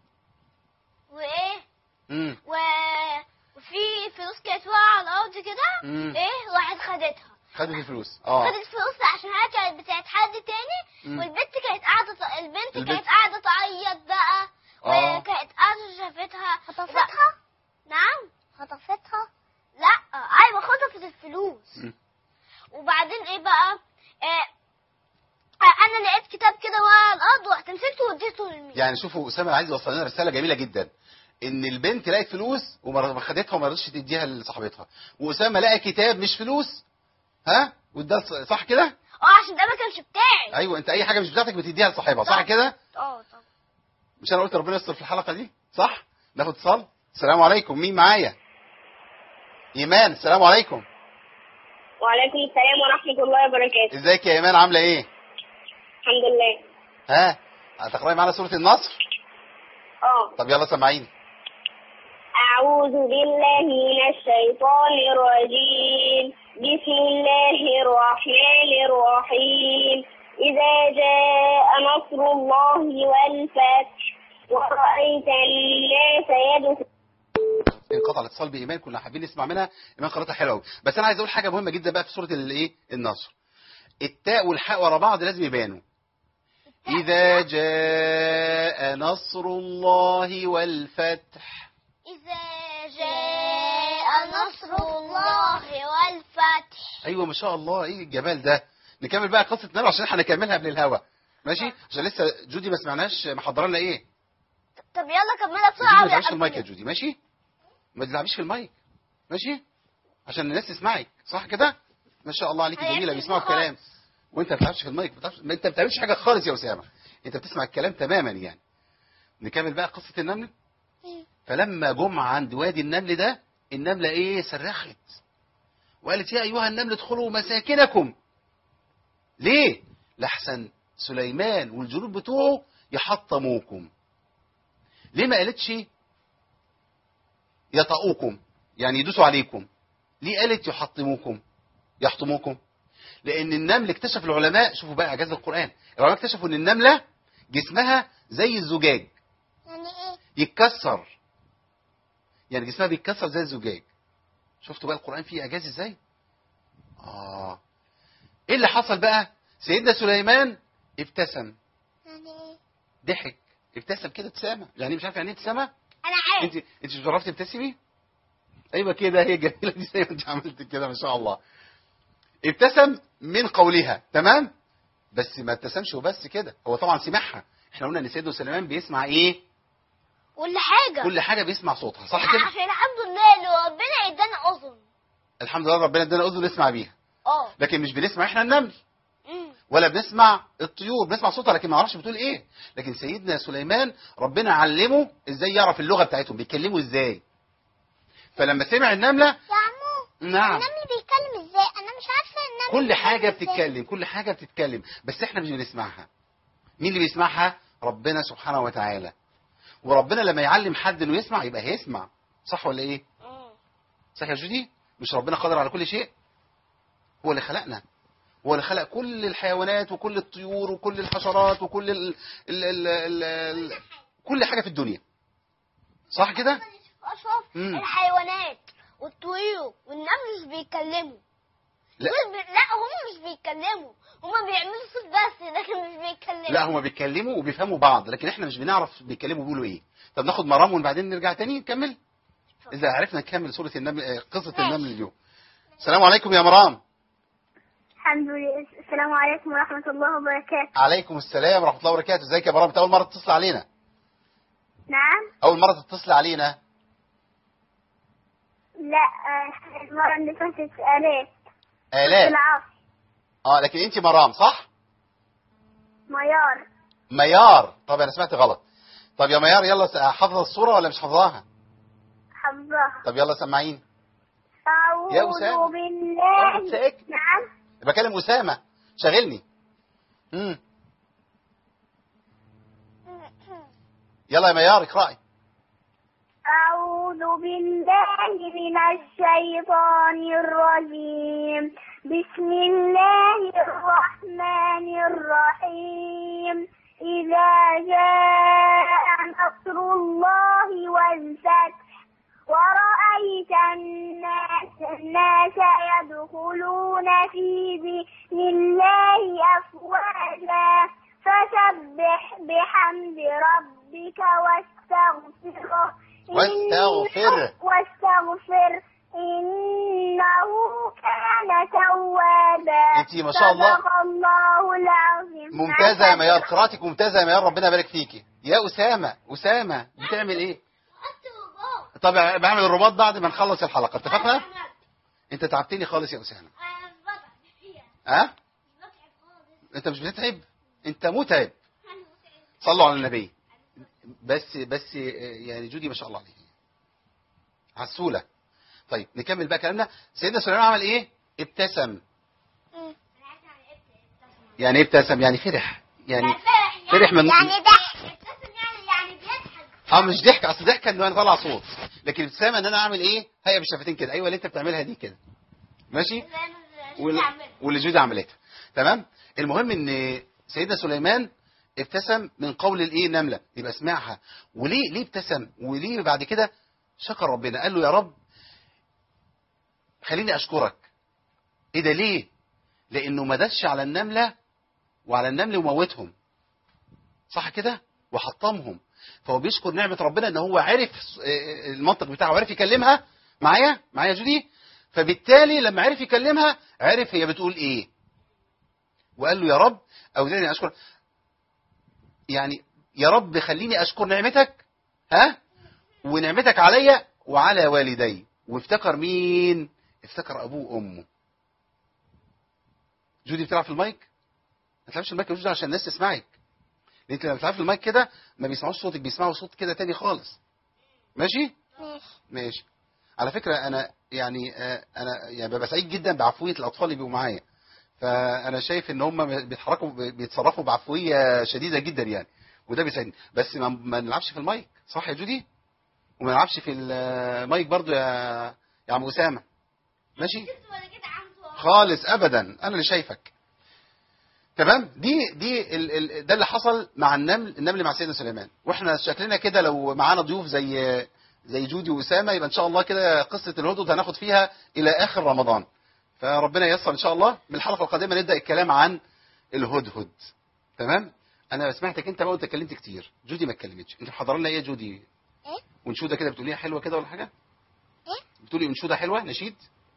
وايه امم و... وفي فلوس كانت واقعه على الارض كده مم. ايه واحد خدتها خدت الفلوس اه خدت فلوس عشان هي كانت بتاعت حد تاني مم. والبنت كانت قاعده ت- البنت البنت- كانت قاعده تعيط بقى آه. وكانت قاعده شافتها خطفتها؟ نعم خطفتها لا ايوه خطفت الفلوس مم. وبعدين ايه بقى آه آه، انا لقيت كتاب كده ورا الارض ورحت مسكته واديته للمين يعني شوفوا اسامه عايز يوصل لنا رساله جميله جدا ان البنت لقت فلوس وما خدتها وما رضتش تديها لصاحبتها واسامه لقى كتاب مش فلوس ها وده صح كده اه عشان ده ما كانش بتاعي ايوه انت اي حاجه مش بتاعتك بتديها لصاحبها صح كده اه طبعا مش انا قلت ربنا يستر في الحلقه دي صح ناخد اتصال السلام عليكم مين معايا ايمان السلام عليكم وعليكم السلام ورحمة الله وبركاته ازيك يا ايمان عامله ايه الحمد لله ها هتقراي معانا سوره النصر اه طب يلا سمعيني أعوذ بالله من الشيطان الرجيم بسم الله الرحمن الرحيم إذا جاء نصر الله والفتح ورأيت الناس يدخلون انقطع الاتصال بايمان كنا حابين نسمع منها ايمان قراءتها حلوه قوي بس انا عايز اقول حاجه مهمه جدا بقى في سوره الايه النصر التاء والحاء ورا بعض لازم يبانوا اذا جاء نصر الله والفتح إذا جاء نصر الله والفتح ايوه ما شاء الله ايه الجمال ده نكمل بقى قصه نار عشان احنا هنكملها قبل الهوا ماشي عشان لسه جودي ما سمعناش محضره لنا ايه طب يلا كملها جودي بسرعة ما تلعبش في قبل المايك يا كده. جودي ماشي ما تلعبيش في المايك ماشي عشان الناس تسمعك صح كده ما شاء الله عليكي جميله هيركزوا بيسمعوا خالص. الكلام وانت ما بتلعبش في المايك ما بتعرفش- ما انت ما بتعملش حاجه خالص يا اسامه انت بتسمع الكلام تماما يعني نكمل بقى قصه النمل فلما جم عند وادي النمل ده النمله ايه صرخت وقالت يا ايها النمل ادخلوا مساكنكم ليه لحسن سليمان والجنود بتوعه يحطموكم ليه ما قالتش يطؤوكم يعني يدوسوا عليكم ليه قالت يحطموكم يحطموكم لان النمل اكتشف العلماء شوفوا بقى اعجاز القران العلماء اكتشفوا ان النمله جسمها زي الزجاج يعني إيه يتكسر يعني جسمها بيتكسر زي الزجاج شفتوا بقى القرآن فيه إعجاز إزاي آه إيه اللي حصل بقى سيدنا سليمان ابتسم يعني إيه ضحك ابتسم كده ابتسامة يعني مش عارف يعني ايه ابتسامة أنا عارف انت انت مش بتعرفي تبتسمي ايوه كده هي جميله دي زي ما انت عملت كده ما شاء الله ابتسم من قولها تمام بس ما ابتسمش وبس كده هو طبعا سمعها احنا قلنا ان سيدنا سليمان بيسمع ايه كل حاجة كل حاجه بيسمع صوتها صح كده عشان الحمد لله اللي ربنا ادانا أذن الحمد لله ربنا ادانا اذن نسمع بيها اه لكن مش بنسمع احنا النمل أمم. ولا بنسمع الطيور بنسمع صوتها لكن ما نعرفش بتقول ايه لكن سيدنا سليمان ربنا علمه ازاي يعرف اللغه بتاعتهم بيتكلموا ازاي فلما سمع النمله يا عمو نعم النمل بيتكلم ازاي انا مش عارفه النمل كل بيتكلم حاجه إزاي. بتتكلم كل حاجه بتتكلم بس احنا مش بنسمعها مين اللي بيسمعها ربنا سبحانه وتعالى وربنا لما يعلم حد انه يسمع يبقى هيسمع صح ولا ايه أمم. صح يا جودي مش ربنا قادر على كل شيء هو اللي خلقنا هو اللي خلق كل الحيوانات وكل الطيور وكل الحشرات وكل ال ال ال ال ال كل حاجة في الدنيا صح كده اشوف مم. الحيوانات والطيور والنمل مش بيتكلموا لا. دول بي... لا هم مش بيتكلموا هم بيعملوا صوت بس لكن مش بيتكلموا لا هما بيتكلموا وبيفهموا بعض لكن احنا مش بنعرف بيتكلموا بيقولوا ايه طب ناخد مرام وبعدين نرجع تاني نكمل اذا عرفنا نكمل سورة النمل آه، قصة ماشي. النمل اليوم السلام عليكم يا مرام الحمد لله السلام عليكم ورحمة الله وبركاته عليكم السلام ورحمة الله وبركاته ازيك يا مرام انت اول مرة تتصل علينا نعم اول مرة تتصل علينا لا آه، المرة اللي فاتت قريت آلاء العصر اه لكن انت مرام صح ميار ميار طب انا سمعت غلط طب يا ميار يلا س- حافظه الصوره ولا مش حافظاها حفظها طب يلا سمعين يا أسامة. أعوذ بالله أمسك. نعم بكلم اسامه شغلني امم يلا يا ميار اقراي أعوذ بالله من الشيطان الرجيم بسم الله الرحمن الرحيم إذا جاء نصر الله والفتح ورأيت الناس, الناس يدخلون في دين الله أفواجا فسبح بحمد ربك واستغفره واستغفره. إنه- واستغفر إنه كان توابا انتي ما شاء الله. صدق الله العظيم ممتازه يا ميار قراءتك ممتازه يا ميار ربنا يبارك فيكي يا اسامه اسامه بتعمل ايه طب بعمل الرباط بعد ما نخلص الحلقه اتفقنا انت تعبتني خالص يا اسامه ها انت مش بتتعب انت متعب صلوا على النبي بس بس يعني جودي ما شاء الله عليه عسولة طيب نكمل بقى كلامنا سيدنا سليمان عمل ايه ابتسم مم. يعني ايه ابتسم يعني فرح يعني فرح يعني فرح من يعني ضحك ابتسم يعني يعني بيضحك اه مش ضحك اصل ضحك ان انا اطلع صوت لكن ابتسامه ان انا اعمل ايه هيا بالشفتين كده ايوه اللي انت بتعملها دي كده ماشي زي ما وال- بتعمل. واللي جودي عملتها تمام المهم ان سيدنا سليمان ابتسم من قول الايه نمله يبقى سمعها وليه ليه ابتسم وليه بعد كده شكر ربنا قال له يا رب خليني اشكرك ايه ده ليه لانه ما دش على النمله وعلى النمل وموتهم صح كده وحطمهم فهو بيشكر نعمه ربنا ان هو عرف آه، المنطق بتاعه عرف يكلمها معايا معايا يا جودي فبالتالي لما عرف يكلمها عرف هي بتقول ايه وقال له يا رب اوزعني اشكر يعني يا رب خليني اشكر نعمتك ها ونعمتك عليا وعلى والدي وافتكر مين افتكر ابوه وامه جودي بتلعب في المايك ما تلعبش المايك يا جودي عشان الناس تسمعك لان انت لما بتلعب في المايك كده ما بيسمعوش صوتك بيسمعوا صوت كده تاني خالص ماشي ماشي ماشي على فكرة أنا يعني آه، أنا يعني ببقى سعيد جدا بعفوية الأطفال اللي بيبقوا معايا فأنا شايف إن هم بيتحركوا بيتصرفوا بعفوية شديدة جدا يعني وده بيسعدني بس ما, ما نلعبش في المايك صح يا جودي وما نلعبش في المايك برضو يا يا عم أسامة ماشي كده ولا كده عمته خالص ابدا انا اللي شايفك تمام دي دي ال ال ده اللي حصل مع النمل النمل مع سيدنا سليمان واحنا شكلنا كده لو معانا ضيوف زي زي جودي واسامه يبقى ان شاء الله كده قصه الهدهد هناخد فيها الى اخر رمضان فربنا ييسر ان شاء الله من الحلقه القادمه نبدا الكلام عن الهدهد تمام انا سمعتك انت بقى وانت اتكلمت كتير جودي ما اتكلمتش انت محضر لنا ايه يا جودي ايه وانشوده كده بتقوليها حلوه كده ولا حاجه ايه بتقولي انشوده حلوه نشيد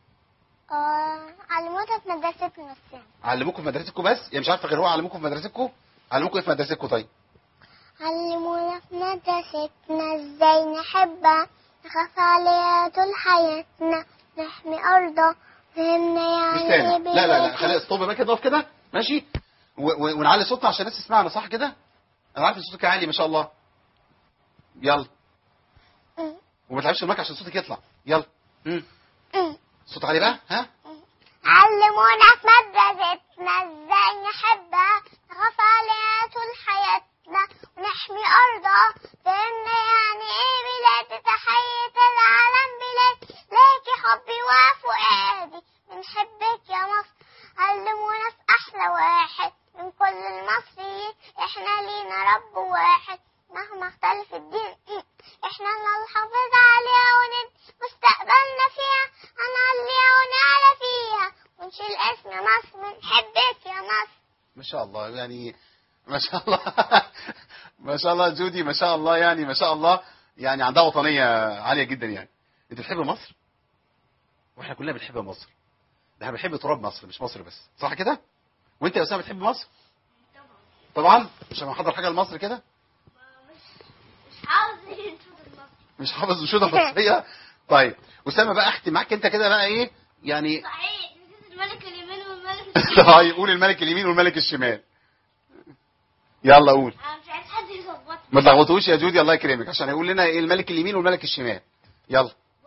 اه علمونا في مدرستنا السنة علموكم في مدرستكم بس يعني مش عارفه غير هو علموكم في مدرستكم علموكم ايه في مدرستكم طيب علمونا في مدرستنا ازاي نحبها نخاف عليها طول حياتنا نحمي أرضها فهمنا مش يعني سامع ايه لا لا لا بلاد خلينا ستوب بقى كده اقف كده ماشي و- و- ونعلي صوتنا عشان الناس تسمعنا صح كده انا عارف إن صوتك عالي ما شاء الله يلا م- وما تلعبش المايك عشان صوتك يطلع يلا امم م. صوت عالي بقى ها علمونا في مدرستنا ازاي نحبها نخاف عليها طول حياتنا ونحمي أرضها فهمنا يعني ايه بلاد تحية العالم بلاد ليكي حبي وفؤادي بنحبك يا مصر علمونا في أحلى واحد من كل المصريين احنا لينا رب واحد مهما اختلف الدين احنا اللي نحافظ عليها وند مستقبلنا فيها هنعليها ونعلى فيها ونشيل اسم مصر بنحبك يا مصر ما شاء الله يعني ما شاء الله ما شاء الله جودي ما شاء الله يعني ما شاء الله يعني عندها وطنية عالية جدا يعني انت بتحب مصر واحنا كلنا بنحب مصر ده احنا بنحب تراب مصر مش مصر بس صح كده وانت يا اسامه بتحب مصر طبعا مش هنحضر حاجه لمصر كده مش عاوز المصر مش حافظ نشوده مصريه طيب اسامه بقى اختم معاك انت كده بقى ايه يعني صحيح نسيت الملك اليمين والملك الشمال طيب قول الملك اليمين والملك الشمال يلا قول انا مش عايز حد يظبطني ما تلخبطوش يا جودي الله يكرمك عشان هيقول لنا ايه الملك اليمين والملك الشمال يلا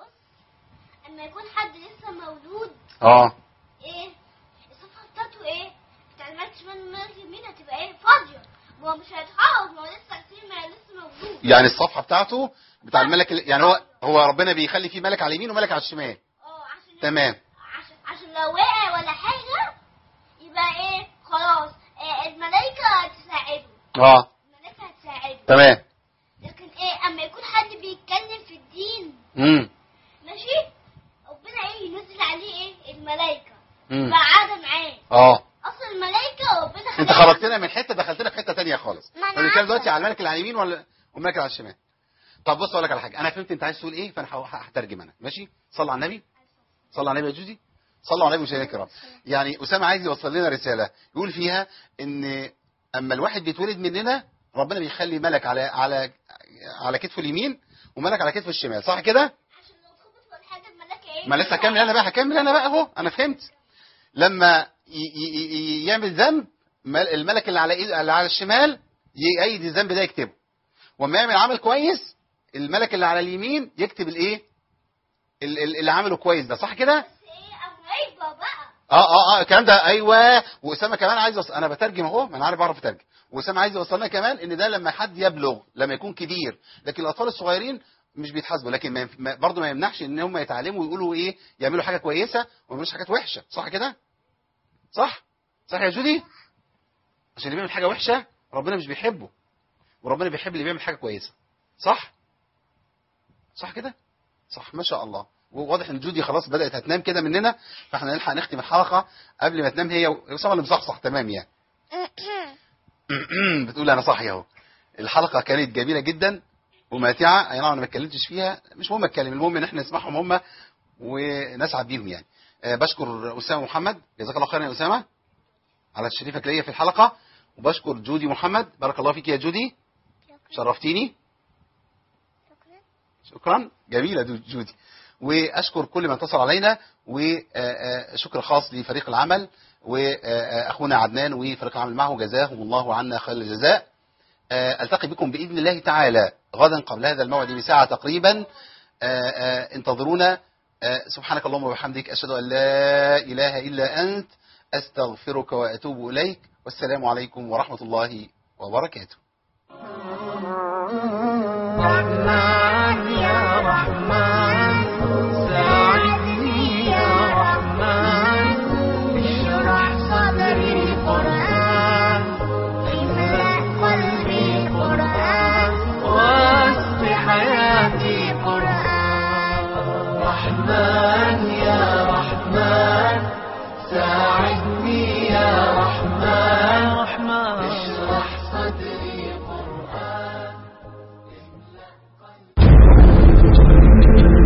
اما يكون حد لسه مولود اه ايه الصفحه بتاعته ايه بتاع الملك الشمال والملك اليمين هتبقى ايه فاضيه ما هو مش هيتحفظ ما هو لسه كتير ما لسه مولود يعني الصفحه بتاعته بتاع الملك ال- يعني هو هو ربنا بيخلي فيه ملك على اليمين وملك على الشمال اه عشان تمام عشان عشان لو وقع ولا حاجه يبقى ايه خلاص إيه الملائكه تساعده اه الملائكه هتساعده تمام لكن ايه اما يكون حد بيتكلم في الدين امم ماشي ربنا ايه ينزل عليه ايه الملائكه امم فقعد معاه اه اصلا الملائكه ربنا انت خلقها- خرجتنا من حته دخلتنا في حته تانية خالص ما أنا احنا بنتكلم عارفة. دلوقتي على الملك اللي على اليمين ولا والملك اللي على الشمال طب بص اقول لك على حاجه انا فهمت انت عايز تقول ايه فانا هح- هترجم انا ماشي صلى على النبي صلى على النبي يا جوزي صلوا على النبي مشاهدينا الكرام يعني اسامه عايز يوصل لنا رساله يقول فيها ان اما الواحد بيتولد مننا ربنا بيخلي ملك على على على كتفه اليمين وملك على كتفه الشمال صح كده عشان لو اتخبط ولا حاجه الملائكه ايه ما لسه هكمل انا بقى هكمل انا بقى اهو انا فهمت لما ي ي ي يعمل ذنب مل- الملك اللي على إيد- اللي على الشمال يأيد الذنب ده يكتبه وما يعمل عمل كويس الملك اللي على اليمين يكتب الايه ال- ال- اللي عمله كويس ده صح كده بس ايه قريبه بقى اه اه اه الكلام ده ايوه واسامه كمان عايز أص... انا بترجم اهو ما انا عارف بعرف اترجم واسامه عايز يوصل لنا كمان ان ده لما حد يبلغ لما يكون كبير لكن الاطفال الصغيرين مش بيتحاسبوا لكن ما ينف- ما- برضه ما يمنعش ان هم يتعلموا ويقولوا ايه يعملوا حاجه كويسه وما يعملوش حاجات وحشه صح كده صح صح يا جودي عشان اللي بيعمل حاجه وحشه ربنا مش بيحبه وربنا بيحب اللي بيعمل حاجه كويسه صح صح كده صح ما شاء الله وواضح ان جودي خلاص بدات هتنام كده مننا فاحنا نلحق نختم الحلقه قبل ما تنام هي واسامه اللي مصحصح تمام يعني بتقول انا صاحي اهو الحلقه كانت جميله جدا وماتعه اي نعم انا ما اتكلمتش فيها مش مهم اتكلم المهم ان احنا نسمعهم هم ونسعد بيهم يعني آه، بشكر اسامه محمد جزاك الله خيرا يا اسامه على تشريفك ليا في الحلقه وبشكر جودي محمد بارك الله فيك يا جودي شرفتيني شكرا جميلة دو- جودي وأشكر كل من اتصل علينا وشكر خاص لفريق العمل وأخونا عدنان وفريق العمل معه جزاهم الله عنا خير الجزاء آه، ألتقي بكم بإذن الله تعالى غدا قبل هذا الموعد بساعة تقريبا آه، آه، انتظرونا آه، سبحانك اللهم وبحمدك أشهد أن لا إله إلا أنت أستغفرك وأتوب إليك والسلام عليكم ورحمة الله وبركاته رحمن